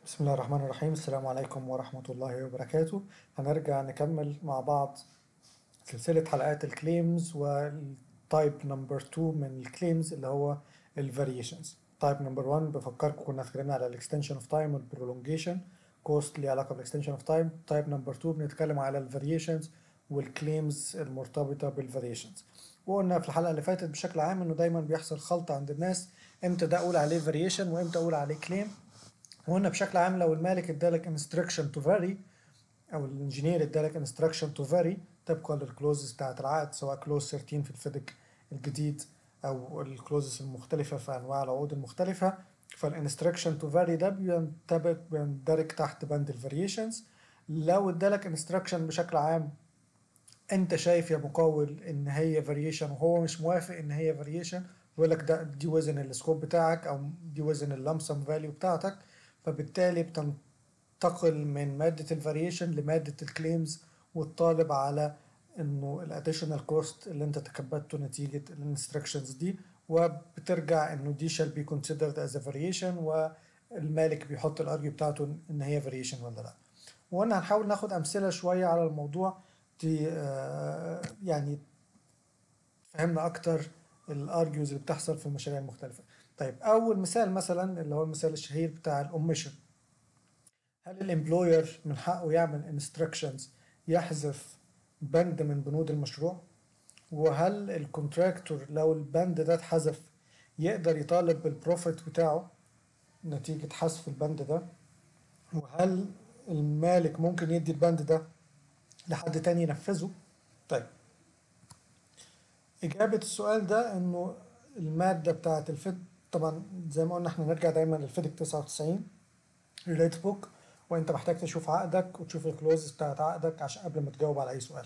بسم الله الرحمن الرحيم السلام عليكم ورحمة الله وبركاته هنرجع نكمل مع بعض سلسلة حلقات الكليمز والتايب نمبر 2 من الكليمز اللي هو الفاريشنز تايب نمبر 1 بفكركم كنا اتكلمنا على الاكستنشن اوف تايم والبرولونجيشن كوست ليه علاقة بالاكستنشن اوف تايم تايب نمبر 2 بنتكلم على الفاريشنز والكليمز المرتبطة بالفاريشنز وقلنا في الحلقة اللي فاتت بشكل عام انه دايما بيحصل خلط عند الناس امتى ده اقول عليه فاريشن وامتى اقول عليه كليم وقلنا بشكل عام لو المالك ادالك انستراكشن تو فاري او الانجينير ادالك انستراكشن تو فاري طبقا للكلوزز بتاعت العقد سواء كلوز 13 في الفيدك الجديد او الكلوزز المختلفه في انواع العقود المختلفه فالانستراكشن تو فاري ده بينطبق بيندرج تحت بند الفاريشنز لو ادالك انستراكشن بشكل عام انت شايف يا مقاول ان هي فاريشن وهو مش موافق ان هي فاريشن يقول لك ده دي وزن السكوب بتاعك او دي وزن اللمسم فاليو بتاعتك فبالتالي بتنتقل من مادة الفاريشن لمادة الكليمز والطالب على انه الاديشنال كوست اللي انت تكبدته نتيجة الانستركشنز دي وبترجع انه دي shall be considered as a variation والمالك بيحط الارجيو بتاعته ان هي variation ولا لا وقلنا هنحاول ناخد امثلة شوية على الموضوع دي آه يعني فهمنا اكتر الارجيوز اللي بتحصل في المشاريع المختلفة طيب اول مثال مثلا اللي هو المثال الشهير بتاع الاوميشن هل الامبلوير من حقه يعمل انستراكشنز يحذف بند من بنود المشروع وهل الكونتراكتور لو البند ده اتحذف يقدر يطالب بالبروفيت بتاعه نتيجة حذف البند ده وهل المالك ممكن يدي البند ده لحد تاني ينفذه طيب إجابة السؤال ده إنه المادة بتاعة الفيد طبعا زي ما قلنا احنا نرجع دايما للفيدك 99 الريت بوك وانت محتاج تشوف عقدك وتشوف الكلوز بتاعت عقدك عشان قبل ما تجاوب على اي سؤال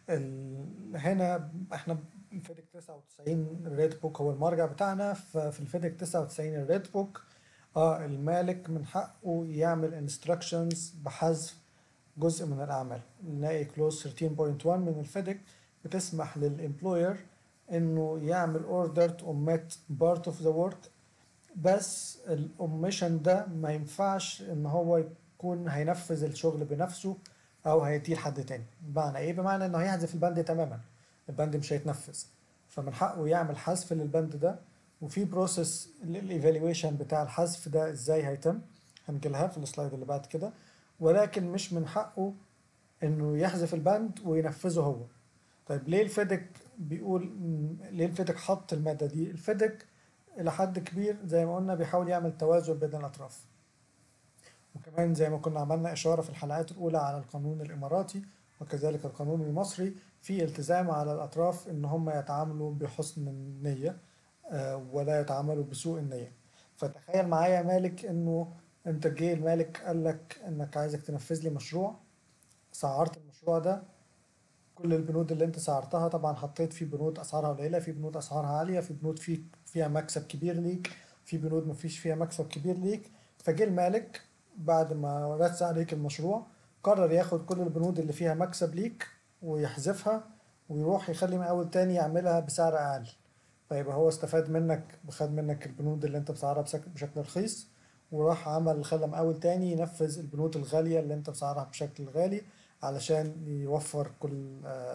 هنا احنا الفيدك 99 الريت بوك هو المرجع بتاعنا ففي الفيدك 99 الريت بوك اه المالك من حقه يعمل انستراكشنز بحذف جزء من الاعمال نلاقي كلوز 13.1 من الفيدك بتسمح للامبلوير انه يعمل اوردر تو omit بارت اوف ذا ورك بس الاوميشن ده ما ينفعش ان هو يكون هينفذ الشغل بنفسه او هيديه لحد تاني بمعنى ايه بمعنى انه هيحذف البند تماما البند مش هيتنفذ فمن حقه يعمل حذف للبند ده وفي بروسيس للايفالويشن بتاع الحذف ده ازاي هيتم هنجيلها في السلايد اللي بعد كده ولكن مش من حقه انه يحذف البند وينفذه هو طيب ليه الفيدك بيقول ليه الفيدك حط الماده دي الفيدك الى حد كبير زي ما قلنا بيحاول يعمل توازن بين الاطراف وكمان زي ما كنا عملنا اشاره في الحلقات الاولى على القانون الاماراتي وكذلك القانون المصري في التزام على الاطراف ان هم يتعاملوا بحسن النيه ولا يتعاملوا بسوء النيه فتخيل معايا مالك انه انت جه المالك قال لك انك عايزك تنفذ لي مشروع سعرت المشروع ده كل البنود اللي انت سعرتها طبعا حطيت في بنود اسعارها قليله في بنود اسعارها عاليه في بنود في فيها مكسب كبير ليك في بنود ما فيش فيها مكسب كبير ليك فجه المالك بعد ما رس عليك المشروع قرر ياخد كل البنود اللي فيها مكسب ليك ويحذفها ويروح يخلي مقاول تاني يعملها بسعر اقل فيبقى هو استفاد منك وخد منك البنود اللي انت مسعرها بشكل رخيص وراح عمل خلى مقاول تاني ينفذ البنود الغاليه اللي انت مسعرها بشكل غالي علشان يوفر كل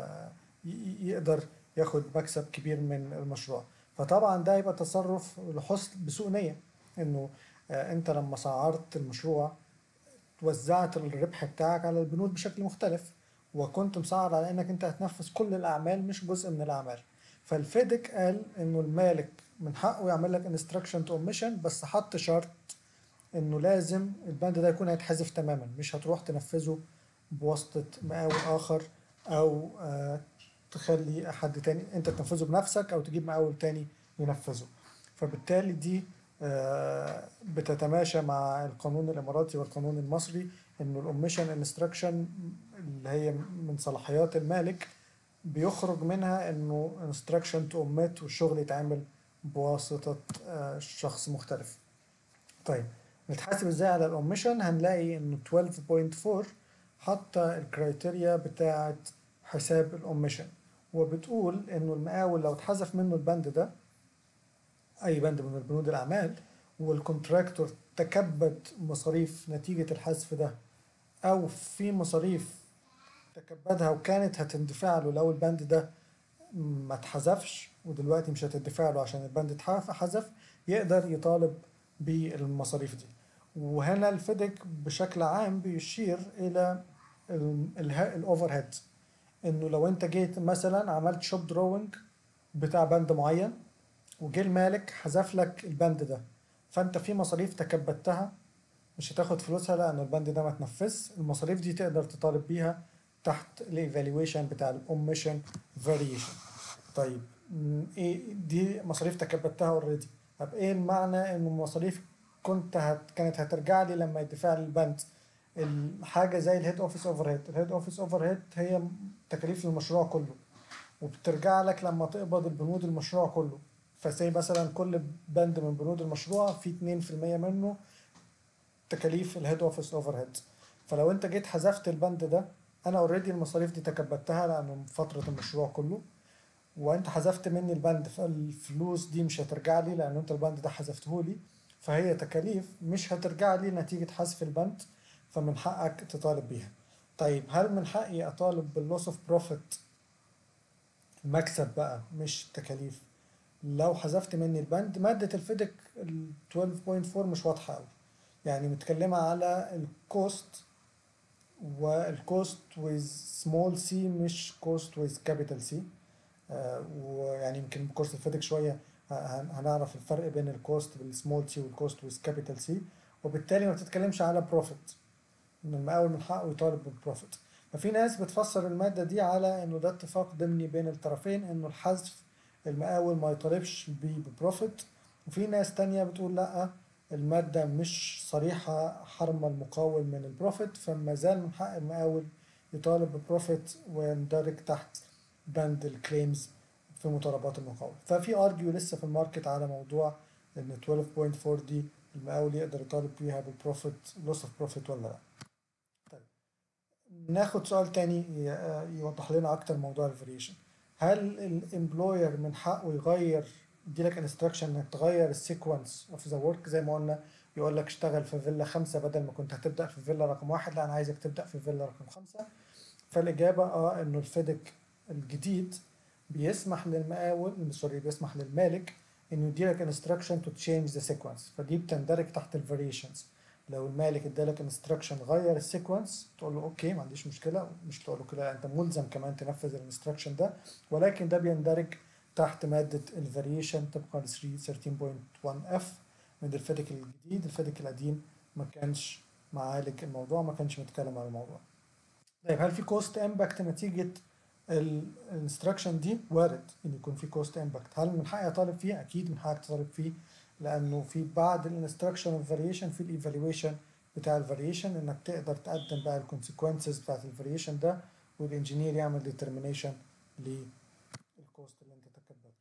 يقدر ياخد مكسب كبير من المشروع فطبعا ده يبقى تصرف لحسن بسوء نية انه انت لما سعرت المشروع وزعت الربح بتاعك على البنود بشكل مختلف وكنت مسعر على انك انت هتنفذ كل الاعمال مش جزء من الاعمال فالفيدك قال انه المالك من حقه يعمل لك انستراكشن تو اوميشن بس حط شرط انه لازم البند ده يكون هيتحذف تماما مش هتروح تنفذه بواسطة مقاول آخر أو آه تخلي حد تاني أنت تنفذه بنفسك أو تجيب مقاول تاني ينفذه فبالتالي دي آه بتتماشى مع القانون الإماراتي والقانون المصري إنه الأوميشن انستراكشن اللي هي من صلاحيات المالك بيخرج منها إنه انستراكشن تو omit والشغل يتعمل بواسطة آه شخص مختلف. طيب نتحاسب ازاي على الأوميشن هنلاقي إنه 12.4 حاطة الكرايتيريا بتاعة حساب الأوميشن وبتقول إنه المقاول لو اتحذف منه البند ده أي بند من البنود الأعمال والكونتراكتور تكبد مصاريف نتيجة الحذف ده أو في مصاريف تكبدها وكانت هتندفع له لو البند ده ما اتحذفش ودلوقتي مش هتدفع له عشان البند اتحذف يقدر يطالب بالمصاريف دي وهنا الفيدك بشكل عام بيشير الى الاوفر هيد انه لو انت جيت مثلا عملت شوب دروينج بتاع بند معين وجه المالك حذف لك البند ده فانت في مصاريف تكبدتها مش هتاخد فلوسها لان البند ده ما تنفذش المصاريف دي تقدر تطالب بيها تحت الايفالويشن بتاع الاوميشن فاريشن طيب ايه دي مصاريف تكبدتها اوريدي طب ايه المعنى انه مصاريف كنت هت كانت هترجع لي لما يدفع لي البند الحاجه زي الهيد اوفيس اوفر هيد الهيد اوفيس اوفر هيد هي تكاليف المشروع كله وبترجع لك لما تقبض البنود المشروع كله فسي مثلا كل بند من بنود المشروع في 2% منه تكاليف الهيد اوفيس اوفر هيد فلو انت جيت حذفت البند ده انا اوريدي المصاريف دي تكبدتها لانه فتره المشروع كله وانت حذفت مني البند فالفلوس دي مش هترجع لي لان انت البند ده حذفته لي فهي تكاليف مش هترجع لي نتيجه حذف البند فمن حقك تطالب بيها طيب هل من حقي اطالب باللوس اوف بروفيت مكسب بقى مش تكاليف لو حذفت مني البند مادة الفيدك ال 12.4 مش واضحة أوي يعني متكلمة على الكوست والكوست with small c مش كوست with capital c آه ويعني يمكن بكورس الفيدك شوية هنعرف الفرق بين الكوست بالسمول سي والكوست with capital c وبالتالي ما بتتكلمش على بروفيت ان المقاول من حقه يطالب بالبروفيت ففي ناس بتفسر المادة دي على انه ده اتفاق ضمني بين الطرفين انه الحذف المقاول ما يطالبش بيه ببروفيت وفي ناس تانية بتقول لا المادة مش صريحة حرم المقاول من البروفيت فما زال من حق المقاول يطالب ببروفيت ويندرج تحت بند الكليمز في مطالبات المقاول ففي ارجيو لسه في الماركت على موضوع ان 12.4 دي المقاول يقدر يطالب فيها بالبروفيت لوس اوف بروفيت ولا لا طيب ناخد سؤال تاني يوضح لنا اكتر موضوع الفاريشن هل الامبلوير من حقه يغير يديلك انستراكشن انك تغير السيكونس اوف ذا ورك زي ما قلنا يقول لك اشتغل في فيلا خمسة بدل ما كنت هتبدا في فيلا رقم واحد لا انا عايزك تبدا في فيلا رقم خمسة فالاجابه اه انه الفيدك الجديد بيسمح للمقاول سوري بيسمح للمالك انه يديلك انستراكشن تو تشينج ذا سيكونس فدي بتندرج تحت الفاريشنز لو المالك ادالك انستراكشن غير السيكونس تقول له اوكي ما عنديش مشكله مش تقول له كده انت ملزم كمان تنفذ الانستراكشن ده ولكن ده بيندرج تحت ماده الفاريشن طبقا ل 13.1 اف من الفيدك الجديد الفيدك القديم ما كانش معالج الموضوع ما كانش متكلم عن الموضوع طيب هل في كوست امباكت نتيجه الانستراكشن دي وارد ان يكون في كوست امباكت هل من حقي اطالب فيه اكيد من حقك تطالب فيه لانه في بعد الانستراكشن والفاريشن في الايفالويشن بتاع الفاريشن انك تقدر تقدم بقى الكونسيكونسز بتاعت الفاريشن ده والانجينير يعمل ديترمينيشن للكوست اللي انت تكبدته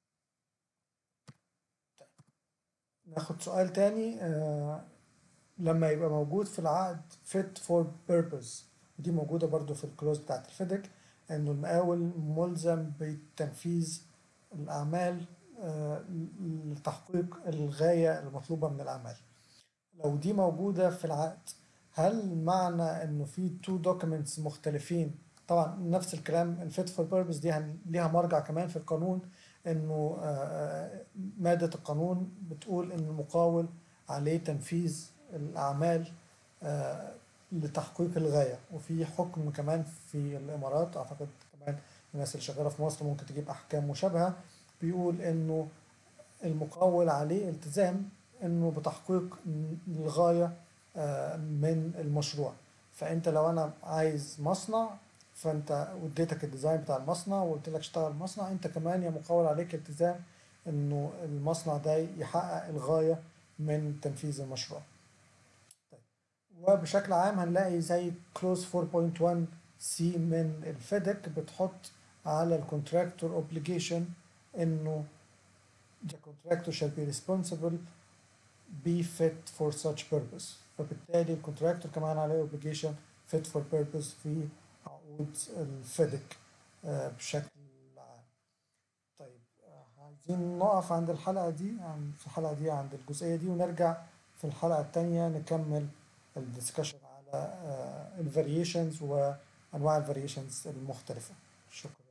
طيب ناخد سؤال تاني آه لما يبقى موجود في العقد fit for purpose ودي موجودة برضو في الكلوز بتاعت الفيدك انه المقاول ملزم بتنفيذ الاعمال لتحقيق الغاية المطلوبة من الأعمال لو دي موجودة في العقد هل معنى انه في تو دوكيومنتس مختلفين طبعا نفس الكلام الفيت فور بيربز دي ليها مرجع كمان في القانون انه مادة القانون بتقول ان المقاول عليه تنفيذ الاعمال لتحقيق الغاية وفي حكم كمان في الامارات اعتقد كمان الناس اللي شغالة في مصر ممكن تجيب احكام مشابهة بيقول انه المقاول عليه التزام انه بتحقيق الغايه من المشروع فانت لو انا عايز مصنع فانت اديتك الديزاين بتاع المصنع وقلت لك اشتغل مصنع انت كمان يا مقاول عليك التزام انه المصنع ده يحقق الغايه من تنفيذ المشروع طيب. وبشكل عام هنلاقي زي كلوز 4.1 سي من الفيدك بتحط على الكونتراكتور اوبليجيشن انه the contractor shall be responsible be fit for such purpose فبالتالي الكونتراكتور كمان عليه obligation fit for purpose في عقود الفيدك بشكل عام طيب عايزين نقف عند الحلقة دي عند في الحلقة دي عند الجزئية دي ونرجع في الحلقة التانية نكمل الدسكشن على الفاريشنز وأنواع الفاريشنز المختلفة شكرا